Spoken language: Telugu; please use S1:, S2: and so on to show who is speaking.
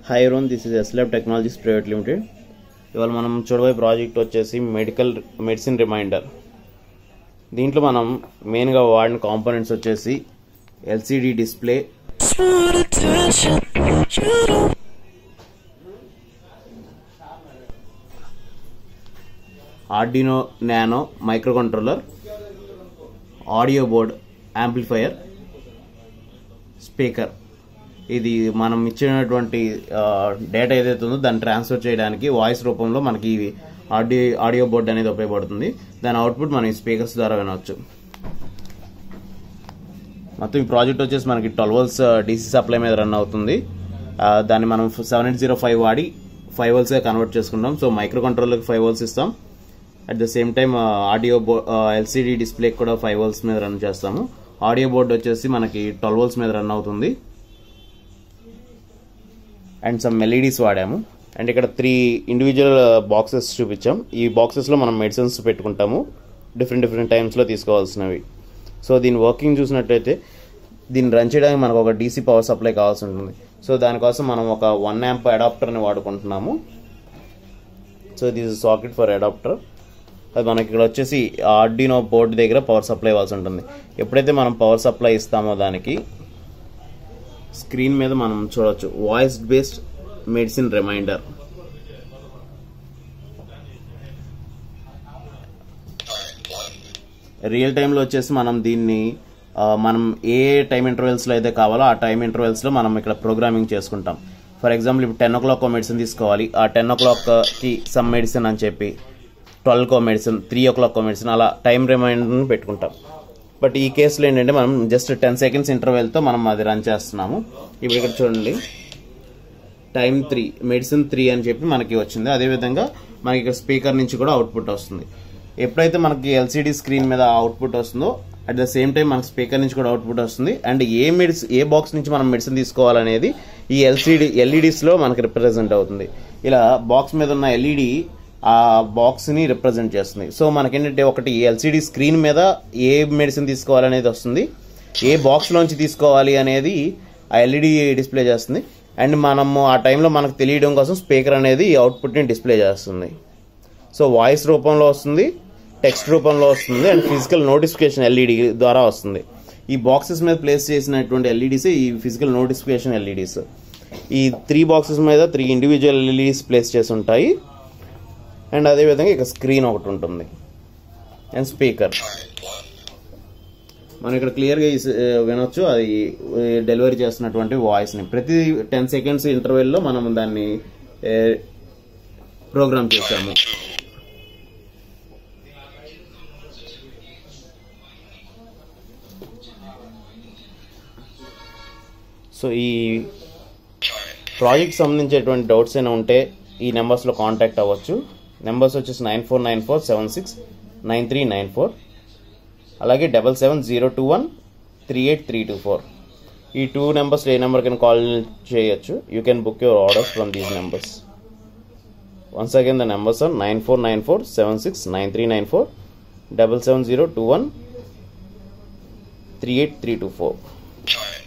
S1: high Ron this is Eslab technologies private limited ఇవాళ మనం చూడబోయే ప్రాజెక్ట్ వచ్చేసి మెడికల్ మెడిసిన్ రిమైండర్ దీంట్లో మనం మెయిన్గా వాడిన కాంపోనెంట్స్ వచ్చేసి LCD display
S2: Smart attention, you don't
S1: Arduino nano microcontroller audio board amplifier speaker ఇది మనం ఇచ్చినటువంటి డేటా ఏదైతే ఉందో దాన్ని ట్రాన్స్ఫర్ చేయడానికి వాయిస్ రూపంలో మనకి ఆడియో ఆడియో బోర్డ్ అనేది ఉపయోగపడుతుంది దాని అవుట్పుట్ మనం ఈ స్పీకర్స్ ద్వారా వినవచ్చు మొత్తం ఈ ప్రాజెక్ట్ వచ్చేసి మనకి ట్వెల్వ్ వోల్స్ డీసీ సప్లై మీద రన్ అవుతుంది ఆ, దాన్ని మనం సెవెన్ ఎయిట్ జీరో ఫైవ్ వాడి ఫైవ్ వోల్స్గా కన్వర్ట్ చేసుకుంటాం సో మైక్రో కంట్రోలర్కి ఫైవ్ వోల్స్ ఇస్తాం at the same time audio బో ఎల్సిడి డిస్ప్లే కూడా ఫైవ్ వోల్స్ మీద రన్ చేస్తాము ఆడియో బోర్డ్ వచ్చేసి మనకి ట్వెల్వ్ వోల్స్ మీద రన్ అవుతుంది అండ్ సమ్ ఎల్ఈడీస్ వాడాము అండ్ ఇక్కడ త్రీ ఇండివిజువల్ బాక్సెస్ చూపించాం ఈ బాక్సెస్లో మనం మెడిసిన్స్ పెట్టుకుంటాము డిఫరెంట్ డిఫరెంట్ టైమ్స్లో తీసుకోవాల్సినవి సో దీని వర్కింగ్ చూసినట్టయితే దీన్ని రన్ చేయడానికి మనకు ఒక డీసీ పవర్ సప్లై కావాల్సి ఉంటుంది సో దానికోసం మనం ఒక వన్ యాంప్ అడాప్టర్ని వాడుకుంటున్నాము so this is socket for adapter అది మనకి ఇక్కడ వచ్చేసి ఆర్డినో బోర్డు దగ్గర పవర్ సప్లై ఇవ్వాల్సి ఉంటుంది ఎప్పుడైతే మనం పవర్ సప్లై ఇస్తామో దానికి స్క్రీన్ మీద మనం చూడొచ్చు voice based medicine reminder real టైంలో వచ్చేసి మనం దీన్ని ఆ, మనం ఏ టైం ఇంటర్వెల్స్లో అయితే కావాలో ఆ టైం ఇంటర్వెల్స్లో మనం ఇక్కడ ప్రోగ్రామింగ్ చేసుకుంటాం ఫర్ ఎగ్జాంపుల్ ఇప్పుడు టెన్ ఓ క్లాక్ మెడిసిన్ తీసుకోవాలి ఆ టెన్ ఓ క్లాక్కి సమ్ మెడిసిన్ అని చెప్పి ట్వెల్వ్కో medicine three o'clock medicine అలా టైం రిమైండర్ని పెట్టుకుంటాం బట్ ఈ కేసులో ఏంటంటే మనం జస్ట్ టెన్ సెకండ్స్ ఇంటర్వెల్తో మనం అది రన్ చేస్తున్నాము ఇప్పుడు ఇక్కడ చూడండి టైం త్రీ మెడిసిన్ త్రీ అని చెప్పి మనకి వచ్చింది అదేవిధంగా మనకి ఇక్కడ స్పీకర్ నుంచి కూడా అవుట్పుట్ వస్తుంది ఎప్పుడైతే మనకి ఎల్సిడి స్క్రీన్ మీద అవుట్పుట్ వస్తుందో అట్ ద సేమ్ టైం మనకి స్పీకర్ నుంచి కూడా అవుట్పుట్ వస్తుంది అండ్ ఏ మెడిసిన్ ఏ బాక్స్ నుంచి మనం మెడిసిన్ తీసుకోవాలనేది ఈ ఎల్సిడి ఎల్ఈడీస్లో మనకి రిప్రజెంట్ అవుతుంది ఇలా బాక్స్ మీద ఉన్న ఎల్ఈడి ఆ బాక్స్ని రిప్రజెంట్ చేస్తుంది సో మనకేంటంటే ఒకటి ఎల్సిడి స్క్రీన్ మీద ఏ మెడిసిన్ తీసుకోవాలనేది వస్తుంది ఏ బాక్స్లోంచి తీసుకోవాలి అనేది ఆ ఎల్ఈడి డిస్ప్లే చేస్తుంది అండ్ మనము ఆ టైంలో మనకు తెలియడం కోసం స్పీకర్ అనేది ఈ అవుట్పుట్ని డిస్ప్లే చేస్తుంది సో వాయిస్ రూపంలో వస్తుంది టెక్స్ట్ రూపంలో వస్తుంది అండ్ ఫిజికల్ నోటిఫికేషన్ ఎల్ఈడి ద్వారా వస్తుంది ఈ బాక్సెస్ మీద ప్లేస్ చేసినటువంటి ఎల్ఈడీస్ ఈ ఫిజికల్ నోటిఫికేషన్ ఎల్ఈడీస్ ఈ త్రీ బాక్సెస్ మీద త్రీ ఇండివిజువల్ ఎల్ఈడీస్ ప్లేస్ చేసి ఉంటాయి అండ్ అదేవిధంగా ఇక స్క్రీన్ ఒకటి ఉంటుంది అండ్ స్పీకర్ మనం ఇక్కడ క్లియర్గా వినొచ్చు అది డెలివరీ చేస్తున్నటువంటి వాయిస్ని ప్రతి టెన్ సెకండ్స్ ఇంటర్వెల్లో మనం దాన్ని ప్రోగ్రామ్ చేసాము సో ఈ ప్రాజెక్ట్ సంబంధించేటువంటి డౌట్స్ అయినా ఉంటే ఈ నెంబర్స్లో కాంటాక్ట్ అవ్వచ్చు నెంబర్స్ వచ్చేసి nine four nine four seven six nine three nine four అలాగే double seven zero two one three eight three two four ఈ టూ నెంబర్స్ ఏ నెంబర్ కింద కాల్ చేయొచ్చు you can book your orders from these numbers once again the numbers are nine four nine four seven six nine three nine four double seven zero two one three eight three two four
S2: Giant